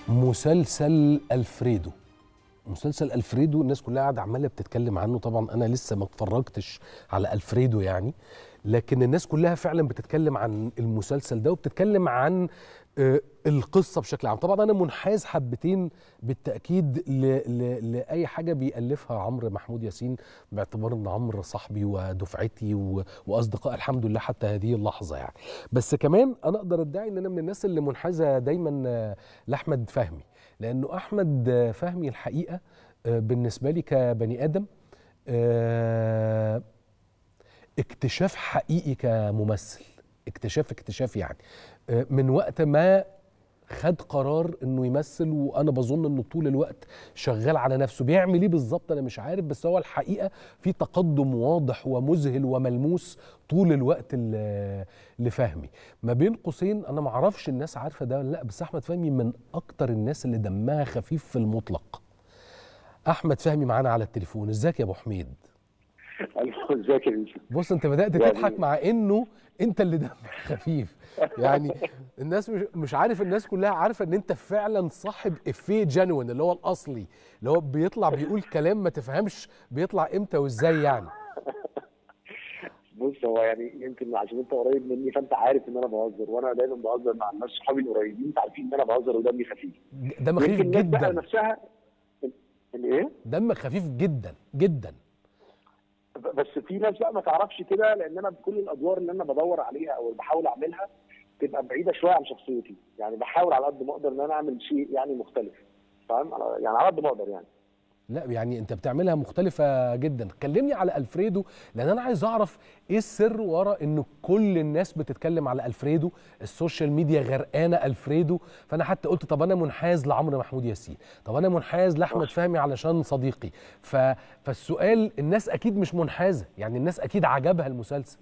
مسلسل الفريدو مسلسل الفريدو الناس كلها قاعده عماله بتتكلم عنه طبعا انا لسه ما اتفرجتش على الفريدو يعني لكن الناس كلها فعلا بتتكلم عن المسلسل ده وبتتكلم عن آه، القصه بشكل عام طبعا انا منحاز حبتين بالتاكيد ل... ل... لاي حاجه بيالفها عمرو محمود ياسين باعتبار ان عمرو صاحبي ودفعتي و... واصدقاء الحمد لله حتى هذه اللحظه يعني بس كمان انا اقدر ادعي ان انا من الناس اللي منحازه دايما آه، لاحمد فهمي لانه احمد آه، فهمي الحقيقه آه، بالنسبه لي كبني ادم آه، اكتشاف حقيقي كممثل اكتشاف اكتشاف يعني آه، من وقت ما خد قرار انه يمثل وانا بظن انه طول الوقت شغال على نفسه بيعمل ايه بالظبط انا مش عارف بس هو الحقيقه في تقدم واضح ومذهل وملموس طول الوقت ل- لفهمي ما بين قوسين انا ما اعرفش الناس عارفه ده ولا لا بس احمد فهمي من اكتر الناس اللي دمها خفيف في المطلق احمد فهمي معانا على التليفون ازيك يا ابو حميد ايوه ازيك يا يوسف بص انت بدات يعني- تضحك مع انه انت اللي دمك خفيف يعني الناس مش مش عارف الناس كلها عارفه ان انت فعلا صاحب افيه جنوين اللي هو الاصلي اللي هو بيطلع بيقول كلام ما تفهمش بيطلع امتى وازاي يعني بص هو يعني يمكن عشان انت قريب مني فانت عارف ان انا بهزر وانا دايما بهزر مع الناس صحابي القريبين انت عارفين ان انا بهزر ودمي خفيف دم خفيف يمكن الناس بقى جدا نفسها ان ايه دم خفيف جدا جدا ب- بس في ناس بقى ما تعرفش كده لان انا كل الادوار اللي انا بدور عليها او بحاول اعملها تبقى بعيده شويه عن شخصيتي يعني بحاول على قد ما اقدر ان انا اعمل شيء يعني مختلف فاهم على- يعني على قد ما اقدر يعني لا يعني انت بتعملها مختلفة جدا كلمني على الفريدو لان انا عايز اعرف ايه السر ورا ان كل الناس بتتكلم على الفريدو السوشيال ميديا غرقانة الفريدو فانا حتى قلت طب انا منحاز لعمرو محمود ياسين طب انا منحاز لاحمد فهمي علشان صديقي ف... فالسؤال الناس اكيد مش منحازة يعني الناس اكيد عجبها المسلسل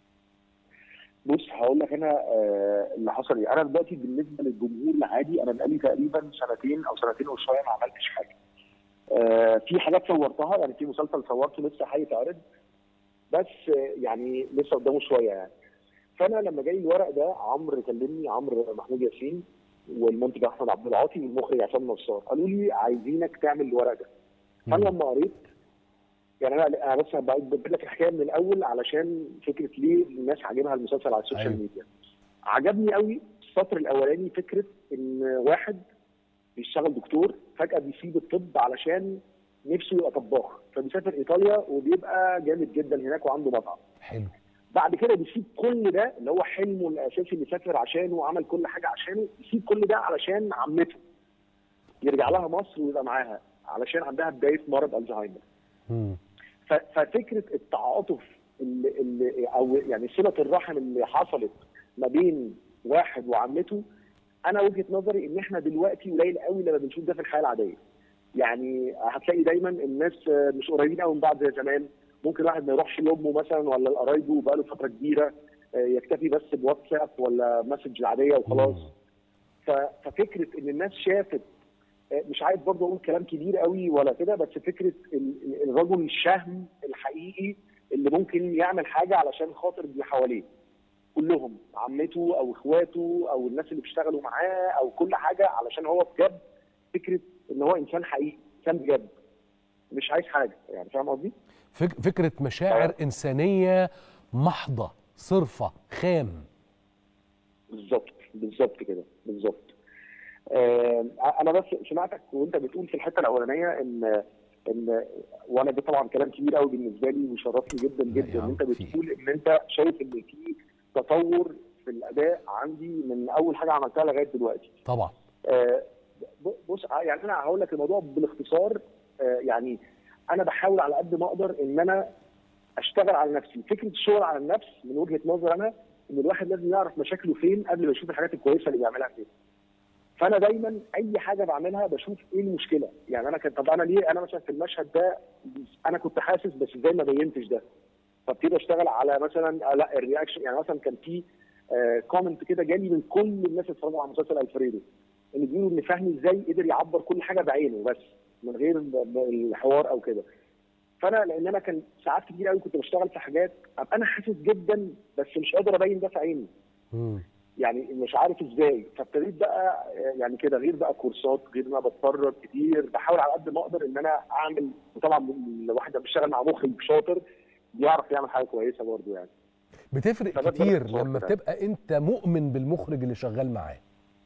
بص هقول لك انا آه اللي حصل ايه انا دلوقتي بالنسبه للجمهور العادي انا بقالي تقريبا سنتين او سنتين وشويه ما عملتش حاجه آه في حاجات صورتها يعني في مسلسل صورته لسه هيتعرض بس آه يعني لسه قدامه شويه يعني فانا لما جاي الورق ده عمرو كلمني عمرو محمود ياسين والمنتج احمد عبد العاطي والمخرج عصام نصار قالوا لي عايزينك تعمل الورق ده فانا لما قريت يعني انا انا بس بجيب لك الحكايه من الاول علشان فكره ليه الناس عاجبها المسلسل على السوشيال أيوة. ميديا عجبني قوي السطر الاولاني فكره ان واحد بيشتغل دكتور فجاه بيسيب الطب علشان نفسه يبقى طباخ فبيسافر ايطاليا وبيبقى جامد جدا هناك وعنده مطعم حلو بعد كده بيسيب كل ده اللي هو حلمه الاساسي اللي سافر عشانه وعمل كل حاجه عشانه يسيب كل ده علشان عمته يرجع لها مصر ويبقى معاها علشان عندها بدايه مرض الزهايمر مم. ف- ففكره التعاطف اللي, اللي او يعني صله الرحم اللي حصلت ما بين واحد وعمته انا وجهه نظري ان احنا دلوقتي قليل قوي لما بنشوف ده في الحياه العاديه. يعني هتلاقي دايما الناس مش قريبين قوي من بعض زي زمان ممكن واحد ما يروحش لامه مثلا ولا لقرايبه بقاله فتره كبيره يكتفي بس بواتساب ولا مسج عاديه وخلاص. مم. ف- ففكره ان الناس شافت مش عايز برضه اقول كلام كبير قوي ولا كده بس فكره ال- ال- الرجل الشهم الحقيقي اللي ممكن يعمل حاجه علشان خاطر اللي حواليه كلهم عمته او اخواته او الناس اللي بيشتغلوا معاه او كل حاجه علشان هو بجد فكره ان هو انسان حقيقي انسان بجد مش عايز حاجه يعني فاهم قصدي؟ فك... فكرة مشاعر آه. انسانية محضة صرفة خام بالظبط بالظبط كده بالظبط آه انا بس سمعتك وانت بتقول في الحته الاولانيه ان ان وانا ده طبعا كلام كبير قوي بالنسبه لي وشرفني جدا لا جدا يا ان عم، انت في إيه؟ بتقول ان انت شايف ان في تطور في الاداء عندي من اول حاجه عملتها لغايه دلوقتي طبعا آه، ب- بص يعني انا هقول لك الموضوع بالاختصار آه، يعني انا بحاول على قد ما اقدر ان انا اشتغل على نفسي فكره الشغل على النفس من وجهه نظر انا ان الواحد لازم يعرف مشاكله فين قبل ما يشوف الحاجات الكويسه اللي بيعملها فين فانا دايما اي حاجه بعملها بشوف ايه المشكله يعني انا كنت طب انا ليه انا مثلا في المشهد ده انا كنت حاسس بس ازاي ما بينتش ده فابتدي اشتغل على مثلا آه، لا الرياكشن يعني مثلا كان في كومنت كده جالي من كل الناس اللي اتفرجوا على مسلسل الفريدو اللي بيقولوا ان فهمي ازاي قدر يعبر كل حاجه بعينه بس من غير ب- ب- الحوار او كده فانا لان انا كان ساعات كتير قوي كنت بشتغل في حاجات ابقى انا حاسس جدا بس مش قادر ابين ده في عيني مم. يعني مش عارف ازاي فابتديت بقى يعني كده غير بقى كورسات غير ان انا بتفرج كتير بحاول على قد ما اقدر ان انا اعمل وطبعا الواحد لما بيشتغل مع مخرج شاطر بيعرف يعمل حاجه كويسه برضه يعني بتفرق فده كتير باختصار لما كده. بتبقى انت مؤمن بالمخرج اللي شغال معاه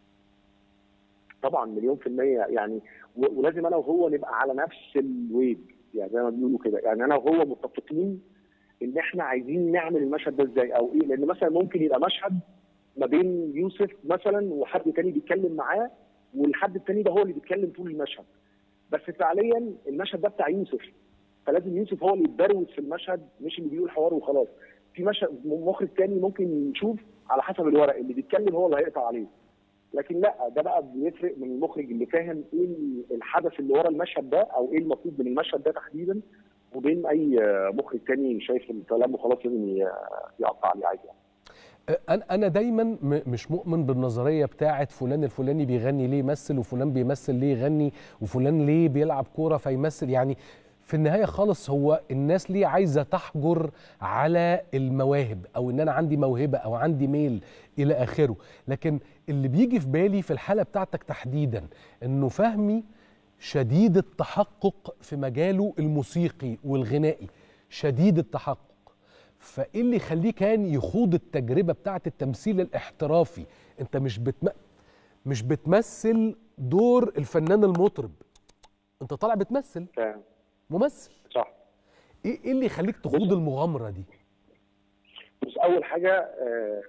طبعا مليون في المية يعني و- ولازم انا وهو نبقى على نفس الويب يعني زي ما بيقولوا كده يعني انا وهو متفقين ان احنا عايزين نعمل المشهد ده ازاي او ايه لان مثلا ممكن يبقى مشهد ما بين يوسف مثلا وحد تاني بيتكلم معاه والحد التاني ده هو اللي بيتكلم طول المشهد بس فعليا المشهد ده بتاع يوسف فلازم يوسف هو اللي يتبروز في المشهد مش اللي بيقول حوار وخلاص في مشهد مخرج تاني ممكن يشوف على حسب الورق اللي بيتكلم هو اللي هيقطع عليه لكن لا ده بقى بيفرق من المخرج اللي فاهم ايه الحدث اللي ورا المشهد ده او ايه المطلوب من المشهد ده تحديدا وبين اي مخرج تاني شايف الكلام وخلاص لازم ي- يقطع عليه عادي يعني. انا انا دايما م- مش مؤمن بالنظريه بتاعه فلان الفلاني بيغني ليه يمثل وفلان بيمثل ليه يغني وفلان ليه بيلعب كوره فيمثل يعني في النهايه خالص هو الناس ليه عايزه تحجر على المواهب او ان انا عندي موهبه او عندي ميل الى اخره لكن اللي بيجي في بالي في الحاله بتاعتك تحديدا انه فهمي شديد التحقق في مجاله الموسيقي والغنائي شديد التحقق فايه اللي يخليه كان يخوض التجربه بتاعه التمثيل الاحترافي انت مش بتم... مش بتمثل دور الفنان المطرب انت طالع بتمثل فاهم ممثل صح ايه ايه اللي يخليك تخوض بص- المغامره دي بس اول حاجه آه،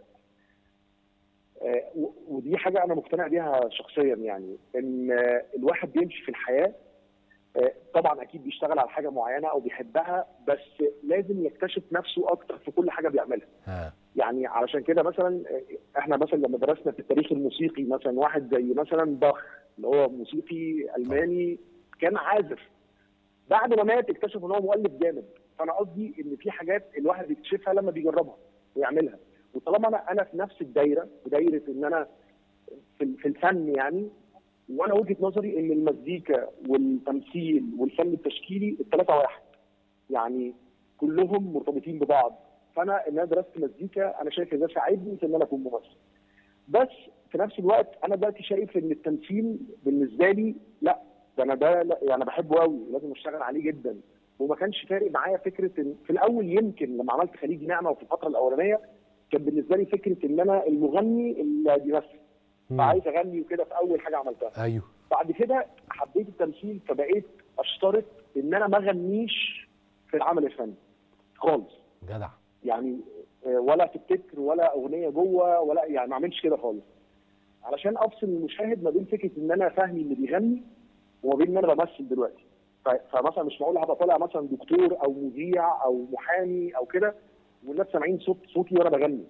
آه، و- ودي حاجه انا مقتنع بيها شخصيا يعني ان آه، الواحد بيمشي في الحياه آه، طبعا اكيد بيشتغل على حاجه معينه او بيحبها بس لازم يكتشف نفسه اكتر في كل حاجه بيعملها ها يعني علشان كده مثلا آه، احنا مثلا لما درسنا في التاريخ الموسيقي مثلا واحد زي مثلا باخ اللي هو موسيقي الماني كان عازف بعد ما مات اكتشف ان هو مؤلف جامد فانا قصدي ان في حاجات الواحد بيكتشفها لما بيجربها ويعملها وطالما انا انا في نفس الدايره في دايره ان انا في في الفن يعني وانا وجهه نظري ان المزيكا والتمثيل والفن التشكيلي الثلاثه واحد يعني كلهم مرتبطين ببعض فانا ان انا درست مزيكا انا شايف ان ده ساعدني في ان انا اكون ممثل بس في نفس الوقت انا دلوقتي شايف ان التمثيل بالنسبه لي لا ده انا ده لا يعني بحبه قوي لازم اشتغل عليه جدا وما كانش فارق معايا فكره ان في الاول يمكن لما عملت خليج نعمه وفي الفتره الاولانيه كان بالنسبه لي فكره ان انا المغني اللي بيمثل مم. فعايز اغني وكده في اول حاجه عملتها ايوه بعد كده حبيت التمثيل فبقيت اشترط ان انا ما اغنيش في العمل الفني خالص جدع يعني آه، ولا في التتر ولا اغنيه جوه ولا يعني ما اعملش كده خالص علشان افصل المشاهد ما بين فكره ان انا فاهمي اللي بيغني وما بين ان انا بمثل دلوقتي ف- فمثلا مش معقول هبقى طالع مثلا دكتور او مذيع او محامي او كده والناس سامعين صوت صوتي وانا بغني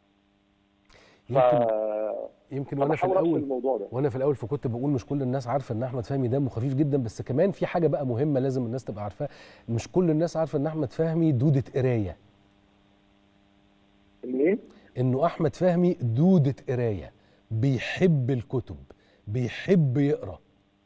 ف يمكن يمكن وانا في بحاول افصل الاول الموضوع ده وانا في الاول فكنت بقول مش كل الناس عارفه ان احمد فهمي دمه خفيف جدا بس كمان في حاجه بقى مهمه لازم الناس تبقى عارفاها مش كل الناس عارفه ان احمد فهمي دوده قرايه ان ايه؟ انه احمد فهمي دوده قرايه بيحب الكتب بيحب يقرا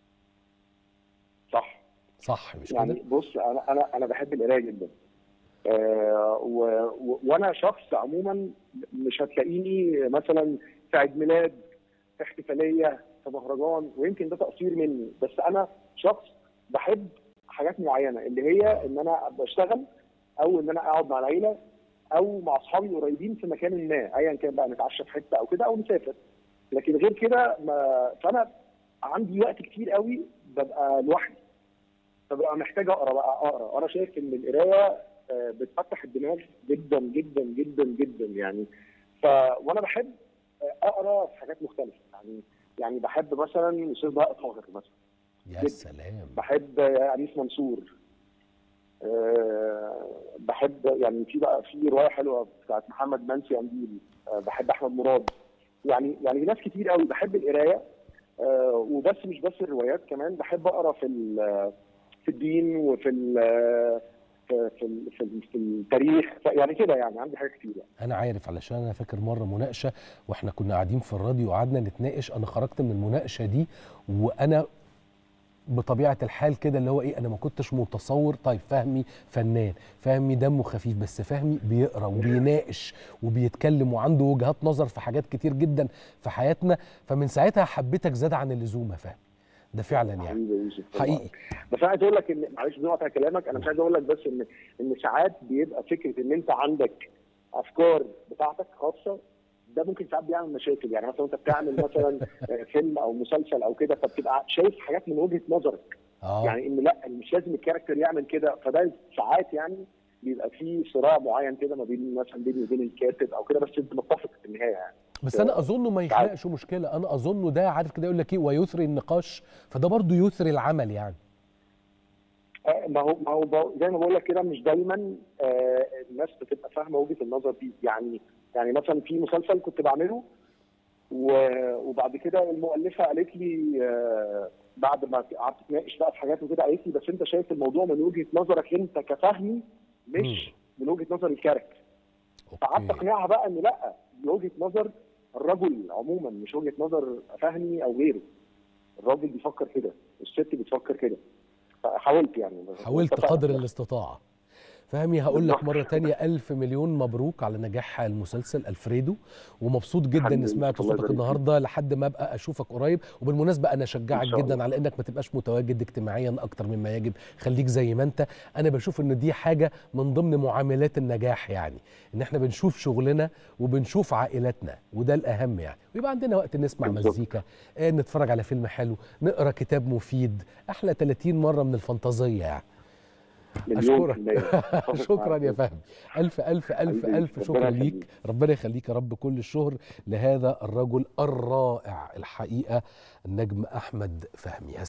صح صح مش يعني كده بص انا انا انا بحب القرايه جدا آه و و وانا شخص عموما مش هتلاقيني مثلا في عيد ميلاد في احتفاليه في مهرجان ويمكن ده تقصير مني بس انا شخص بحب حاجات معينه اللي هي ان انا بشتغل او ان انا اقعد مع العيله او مع اصحابي قريبين في مكان ما ايا كان بقى نتعشى في حته او كده او نسافر لكن غير كده ما فانا عندي وقت كتير قوي ببقى لوحدي فببقى محتاج اقرا بقى اقرا انا شايف ان القرايه آه، بتفتح الدماغ جدا جدا جدا جدا يعني ف وانا بحب آه، اقرا في حاجات مختلفه يعني يعني بحب مثلا استاذ بهاء طاهر مثلا يا جدا. سلام بحب آه، انيس منصور أه بحب يعني في بقى في روايه حلوه بتاعت محمد منسي قنديل أه بحب احمد مراد يعني يعني ناس كتير قوي بحب القرايه أه وبس مش بس الروايات كمان بحب اقرا في ال- في الدين وفي ال- في في ال- في, ال- في التاريخ يعني كده يعني عندي حاجات كتير يعني. انا عارف علشان انا فاكر مره مناقشه واحنا كنا قاعدين في الراديو وقعدنا نتناقش انا خرجت من المناقشه دي وانا بطبيعه الحال كده اللي هو ايه انا ما كنتش متصور طيب فهمي فنان فهمي دمه خفيف بس فهمي بيقرا وبيناقش وبيتكلم وعنده وجهات نظر في حاجات كتير جدا في حياتنا فمن ساعتها حبيتك زاد عن اللزوم يا فهمي ده فعلا يعني حبيبي يا يوسف والله. حقيقي بس انا عايز اقول لك ان معلش بدون قطع كلامك انا مش عايز اقول لك بس ان ان ساعات بيبقى فكره ان انت عندك افكار بتاعتك خاصه ده ممكن ساعات بيعمل مشاكل يعني مثلا انت بتعمل مثلا آه، فيلم او مسلسل او كده فبتبقى شايف حاجات من وجهه نظرك اه يعني ان لا مش لازم الكاركتر يعمل كده فده ساعات يعني بيبقى في صراع معين كده ما بين مثلا بيني وبين الكاتب او كده بس انت متفق في النهايه يعني بس انا اظنه ما يخلقش مشكله انا اظنه ده عارف كده يقول لك ايه ويثري النقاش فده برضه يثري العمل يعني آه، ما هو ما هو ب- زي ما بقول لك كده مش دايما آه، الناس بتبقى فاهمه وجهه النظر دي يعني يعني مثلا في مسلسل كنت بعمله و- وبعد كده المؤلفه قالت لي آه، بعد ما قعدت اتناقش بقى في حاجات وكده قالت لي بس انت شايف الموضوع من وجهه نظرك انت كفهمي مش من وجهه نظر الكاركتر فقعدت اوكي اقنعها بقى ان لا دي وجهه نظر الرجل عموما مش وجهه نظر فهمي او غيره الراجل بيفكر كده الست بتفكر كده فحاولت يعني حاولت اتفقنا. قدر الاستطاعه فهمي هقول لك بالظبط. مره تانية ألف مليون مبروك على نجاح المسلسل الفريدو ومبسوط جدا حبيبي، اني سمعت الله صوتك يبارك النهارده لحد ما ابقى اشوفك قريب وبالمناسبه انا اشجعك إن شاء جدا الله. على انك ما تبقاش متواجد اجتماعيا اكتر مما يجب خليك زي ما انت انا بشوف ان دي حاجه من ضمن معاملات النجاح يعني ان احنا بنشوف شغلنا وبنشوف عائلاتنا وده الاهم يعني ويبقى عندنا وقت نسمع بالظبط. مزيكا آه، نتفرج على فيلم حلو نقرا كتاب مفيد احلى 30 مره من الفانتازيه يعني مليون أشكرك. في المية. أتفق شكرا معاك. يا فهمي الف الف الف حبيبي، الف ربنا شكر يخليك. ليك ربنا يخليك يا رب كل الشهر لهذا الرجل الرائع الحقيقه النجم احمد فهمي